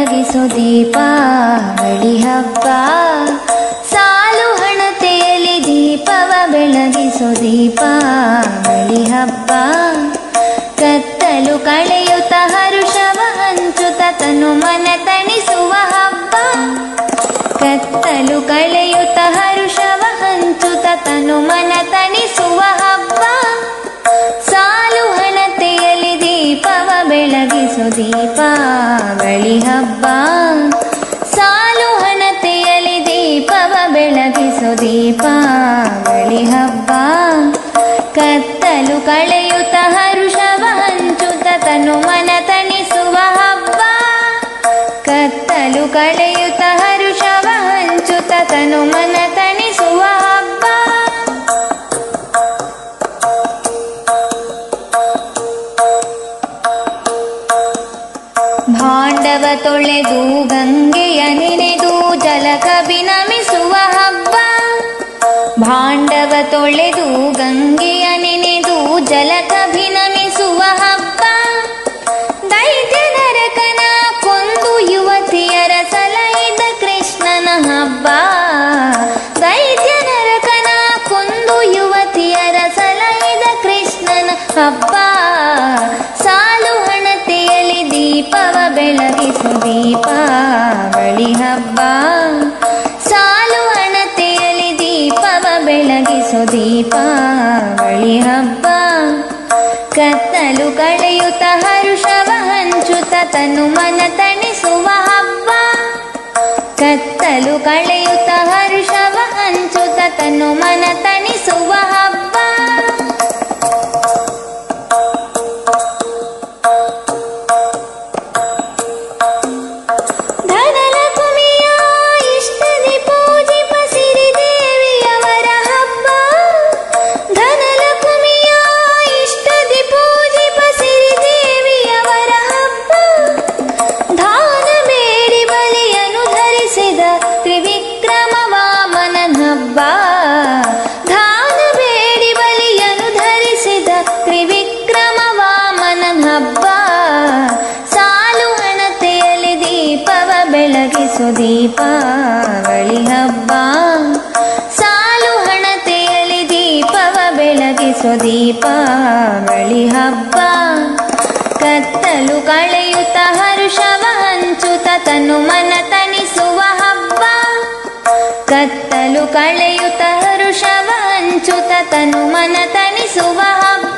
ಬೆಳಗಿಸು ದೀಪಾವಳಿ ಹಬ್ಬ ಸಾಲು ಹಣತೆಯಲ್ಲಿ ದೀಪವ ಬೆಳಗಿಸು ದೀಪಾವಳಿ ಹಬ್ಬ ಕತ್ತಲು ಕಳೆಯುತ್ತ ಹರುಷವ ಹಂಚುತ್ತ ತನು ಮನ ತಣಿಸುವ ಹಬ್ಬ ಕತ್ತಲು ಕಳೆಯುತ್ತ ಹರುಷವ ಹಂಚುತ್ತ ತನು ಮನ ತಣಿಸುವ ಹಬ್ಬ ಸಾಲು ಹಣತೆಯಲ್ಲಿ ದೀಪವ ಬೆಳಗಿಸು ದೀಪಾವಳಿ ಹಬ್ಬ ಸಾಲು ಹಣತೆಯಲ್ಲಿ ದೀಪವ ಬೆಳಗಿಸು ದೀಪಾವಳಿ ಹಬ್ಬ ಕತ್ತಲು ಕಳೆಯುತ್ತ ಹರುಷವ ಹಂಚುತ್ತ ತನು ಮನ ತಣಿಸುವ ಹಬ್ಬ ಕತ್ತಲು ಕಳೆಯುತ್ತ ಹರುಷವ ಹಂಚುತ್ತ ತನು ಮನ ತಣಿಸುವ ಹಬ್ಬ ಭಾಂಡವ ತೊಳೆದು ಗಂಗೆಯ ನೆನೆದು ಜಲಕಭಿನಮಿಸುವ ಹಬ್ಬ ಭಾಂಡವ ತೊಳೆದು ಗಂಗೆಯ ನೆನೆದು ಜಲಕಭಿನಮಿಸುವ ಹಬ್ಬ ದೈತ್ಯ ನರಕನ ಕೊಂದು ಯುವತಿಯರ ಸಲಹಿದ ಕೃಷ್ಣನ ಹಬ್ಬ ದೈತ್ಯ ನರಕನ ಕೊಂದು ಯುವತಿಯರ ಸಲಹಿದ ಕೃಷ್ಣನ ಹಬ್ಬ ಸಾಲು ಹಣತೆಯಲ್ಲಿ ದೀಪವ ಬೆಳಗಿಸು ದೀಪಾವಳಿ ಹಬ್ಬ ಸಾಲು ಹಣತೆಯಲ್ಲಿ ದೀಪವ ಬೆಳಗಿಸು ದೀಪಾವಳಿ ಹಬ್ಬ ಕತ್ತಲು ಕಳೆಯುತ್ತ ಹರುಷವ ಹಂಚುತ್ತ ತನು ಮನ ತಣಿಸುವ ಹಬ್ಬ ಕತ್ತಲು ಕಳೆಯುತ್ತ ಹರುಷವ ಹಂಚುತ್ತ ತನು ಮನ ತಣಿಸುವ ಹಬ್ಬ ಧನಲಕ್ಷ್ಮಿಯ ಇಷ್ಟದಿ ಪೂಜಿಪ ಸಿರಿದೇವಿಯವರ ಹಬ್ಬ ಧನಲಕ್ಷ್ಮಿಯ ಇಷ್ಟದಿ ಪೂಜಿಪ ಸಿರಿದೇವಿಯವರ ಹಬ್ಬ ದಾನ ಬೇಡಿ ಬಲಿಯನ್ನು ಧರಿಸಿದ ತ್ರಿವಿಕ್ರಮ ವಾಮನನ ಹಬ್ಬ ದಾನ ಬೇಡಿ ಬಲಿಯನ್ನು ಧರಿಸಿದ ತ್ರಿವಿಕ್ರಮ ವಾಮನನ ಹಬ್ಬ ಸಾಲು ಹಣತೆಯಲ್ಲಿ ದೀಪವ ಬೆಳಗಿಸು ದೀಪಾವಳಿ ಹಬ್ಬ ಸಾಲು ಹಣತೆಯಲ್ಲಿ ದೀಪವ ಬೆಳಗಿಸು ದೀಪಾವಳಿ ಹಬ್ಬ ಕತ್ತಲು ಕಳೆಯುತ್ತ ಹರುಷವ ಹಂಚುತ್ತ ತನು ಮನ ತಣಿಸುವ ಹಬ್ಬ ಕತ್ತಲು ಕಳೆಯುತ್ತ ಹರುಷವ ಹಂಚುತ್ತ ತನು ಮನ ತಣಿಸುವ ಹಬ್ಬ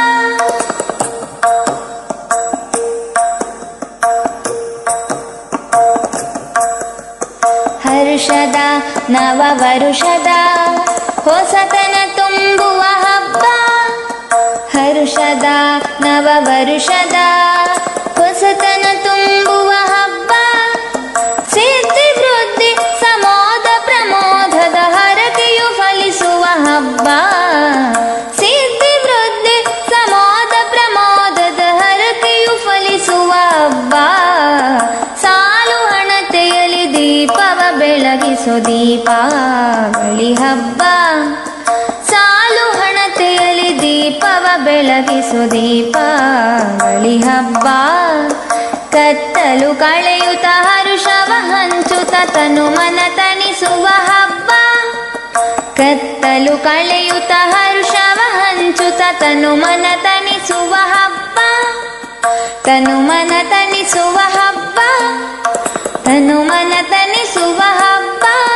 ಹರುಷದ ನವ ವರುಷದ ಹೊಸತನ ತುಂಬುವ ಹಬ್ಬ ಹರುಷದ ನವ ವರುಷದ ಹೊಸತನ ತುಂಬುವ ಹಬ್ಬ ಸಿದ್ಧಿ ವೃದ್ಧಿ ಸಮೋದ ಪ್ರಮೋದದ ಹರಕೆಯು ಫಲಿಸುವ ಹಬ್ಬ ಸಿದ್ಧಿ ವೃದ್ಧಿ ಸಮೋದ ಪ್ರಮೋದದ ಹರಕೆಯು ಫಲಿಸುವ ಹಬ್ಬ ಸಾಲು ಹಣತೆಯಲ್ಲಿ ದೀಪವ ಬೆಳಗಿಸು ದೀಪಾವಳಿ ಹಬ್ಬ ಸಾಲು ಹಣತೆಯಲ್ಲಿ ದೀಪವ ಬೆಳಗಿಸು ದೀಪಾವಳಿ ಹಬ್ಬ ಕತ್ತಲು ಕಳೆಯುತ್ತ ಹರುಷವ ಹಂಚುತ್ತ ತನು ಮನ ತಣಿಸುವ ಹಬ್ಬ ಕತ್ತಲು ಕಳೆಯುತ್ತ ಹರುಷವ ಹಂಚುತ್ತ ತನು ಮನ ತಣಿಸುವ ಹಬ್ಬ ತನು ಮನ ತಣಿಸುವ ಹಬ್ಬ ತನು ಮನ ತಣಿಸುವ ಹಬ್ಬ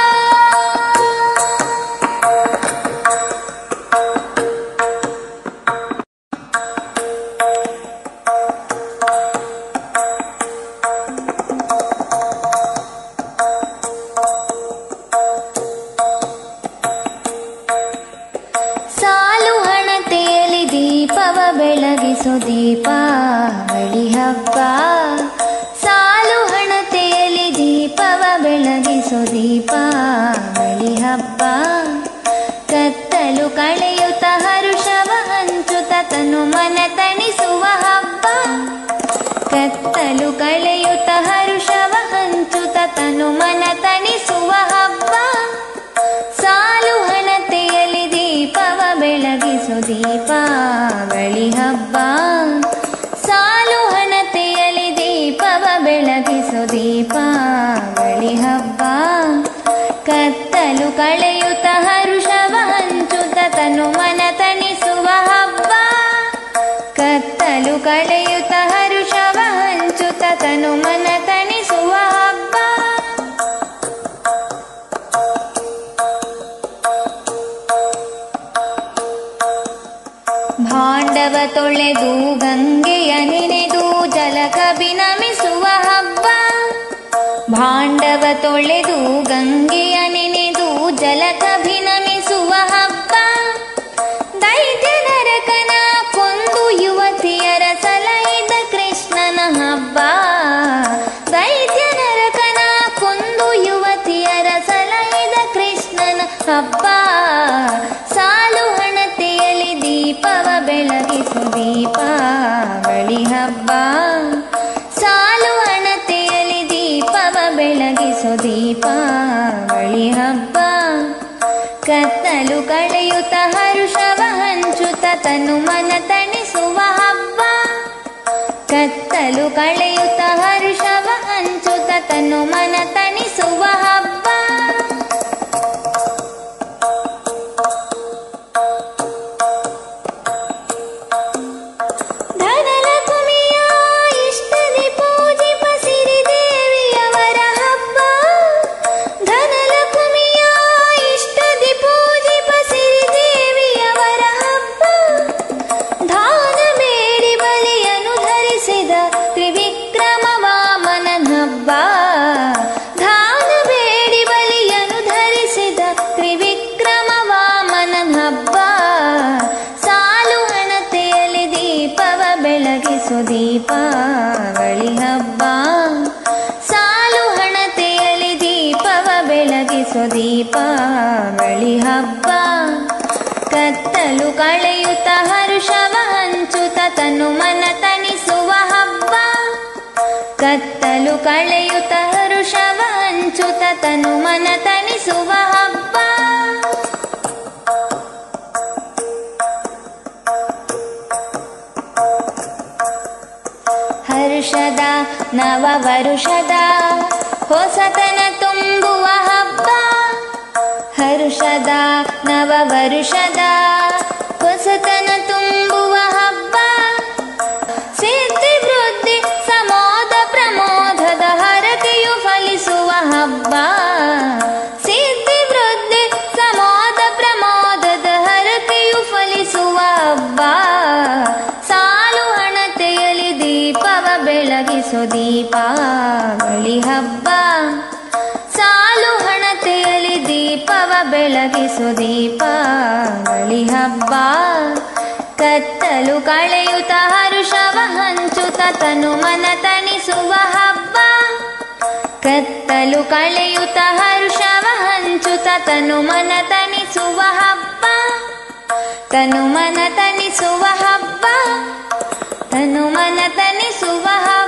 ಸಾಲು ಹಣತೆಯಲ್ಲಿ ದೀಪವ ಬೆಳಗಿಸು ದೀಪಾವಳಿ ಹಬ್ಬ ಸಾಲು ಹಣತೆಯಲ್ಲಿ ದೀಪವ ಬೆಳಗಿಸು ದೀಪಾವಳಿ ಹಬ್ಬ ಕತ್ತಲು ಕಳೆಯುತ್ತ ಹರುಷವ ಹಂಚುತ್ತ ತನು ಮನ ತಣಿಸುವ ಹಬ್ಬ ಕತ್ತಲು ಕಳೆಯುತ್ತ ಹರುಷವ ಹಂಚುತ್ತ ತನು ಮನ ತಣಿಸುವ ಹಬ್ಬ ಸಾಲು ಹಣತೆಯಲ್ಲಿ ದೀಪವ ಬೆಳಗಿಸು ದೀಪಾವಳಿ ಹಬ್ಬ ಸಾಲು ಹಣತೆಯಲ್ಲಿ ದೀಪವ ಬೆಳಗಿಸು ದೀಪ ತನು ಮನ ತಣಿಸುವ ಹಬ್ಬ ಭಾಂಡವ ತೊಳೆದು ಗಂಗೆಯ ನೆನೆದು ಜಲಕಭಿನಮಿಸುವ ಹಬ್ಬ ಭಾಂಡವ ತೊಳೆದು ಗಂಗೆಯ ನೆನೆದು ಜಲಕಭಿನಮಿಸುವ ಹಬ್ಬ ದೈತ್ಯ ನರಕನ ಕೊಂದು ಯುವತಿಯರ ಸಲಹಿದ ಕೃಷ್ಣನ ಹಬ್ಬ ದೈತ್ಯ ನರಕನ ಕೊಂದು ಯುವತಿಯರ ಸಲಹಿದ ಕೃಷ್ಣನ ಹಬ್ಬ ಸಾಲು ಹಣತೆಯಲ್ಲಿ ದೀಪವ ಬೆಳಗಿಸು ದೀಪಾವಳಿ ಹಬ್ಬ ಸಾಲು ಹಣತೆಯಲ್ಲಿ ದೀಪವ ಬೆಳಗಿಸು ದೀಪಾವಳಿ ಹಬ್ಬ ಕತ್ತಲು ಕಳೆಯುತ್ತ ಹರುಷವ ಹಂಚುತ್ತ ತನು ಮನ ತಣಿಸುವ ಹಬ್ಬ ಕತ್ತಲು ಕಳೆಯುತ್ತ ಹರುಷವ ಹಂಚುತ್ತ ತನು ಮನ ತಣಿಸುವ ಹಬ್ಬ ಧನಲಕ್ಷ್ಮಿಯ ಇಷ್ಟದಿ ಪೂಜಿಪ ಸಿರಿದೇವಿಯವರ ಹಬ್ಬ ಧನಲಕ್ಷ್ಮಿಯ ಇಷ್ಟದಿ ಪೂಜಿಪ ಸಿರಿದೇವಿಯವರ ಹಬ್ಬ ದಾನ ಬೇಡಿ ಬಲಿಯನ್ನು ಧರಿಸಿದ ತ್ರಿವಿಕ್ರಮ ವಾಮನನ ಹಬ್ಬ ದಾನ ಬೇಡಿ ಬಲಿಯನ್ನು ಧರಿಸಿದ ತ್ರಿವಿಕ್ರಮ ವಾಮನನ ಹಬ್ಬ ಸಾಲು ಹಣತೆಯಲ್ಲಿ ದೀಪವ ಬೆಳಗಿಸು ದೀಪಾವಳಿ ಹಬ್ಬ ಸಾಲು ಹಣತೆಯಲ್ಲಿ ದೀಪವ ಬೆಳಗಿಸು ದೀಪಾವಳಿ ಹಬ್ಬ ಕತ್ತಲು ಕಳೆಯುತ್ತ ಹರುಷವ ಹಂಚುತ್ತ ತನು ಮನ ತಣಿಸುವ ಹಬ್ಬ ಕತ್ತಲು ಕಳೆಯುತ್ತ ಹರುಷವ ಹಂಚುತ್ತ ತನು ಮನ ತಣಿಸುವ ಹಬ್ಬ ಹರ್ಷದ ನವ ವರುಷದ ಹೊಸತನ ತುಂಬುವ ಹಬ್ಬ ಹರ್ಷದ ನವ ವರುಷದ ಹೊಸತನ ತುಂಬುವ ಹಬ್ಬ ಸಿದ್ಧಿ ವೃದ್ಧಿ ಸಮೋದ ಪ್ರಮೋದದ ಹರಕೆಯು ಫಲಿಸುವ ಹಬ್ಬ ಸಿದ್ಧಿ ವೃದ್ಧಿ ಸಮೋದ ಪ್ರಮೋದದ ಹರಕೆಯು ಫಲಿಸುವ ಹಬ್ಬ ಸಾಲು ಹಣತೆಯಲ್ಲಿ ದೀಪವ ಬೆಳಗಿಸು ದೀಪಾವಳಿ ಹಬ್ಬ ಸಾಲು ಹಣತೆಯಲ್ಲಿ ದೀಪವ ಬೆಳಗಿಸು ದೀಪಾವಳಿ ಹಬ್ಬ ಕತ್ತಲು ಕಳೆಯುತ್ತ ಹರುಷವ ಹಂಚುತ್ತ ತನು ಮನ ತಣಿಸುವ ಹಬ್ಬ ಕತ್ತಲು ಕಳೆಯುತ್ತ ಹರುಷವ ಹಂಚುತ್ತ ತನು ಮನ ತಣಿಸುವ ಹಬ್ಬ ತನು ಮನ ತಣಿಸುವ ಹಬ್ಬ ತನು ಮನ ತಣಿಸುವ ಹಬ್ಬ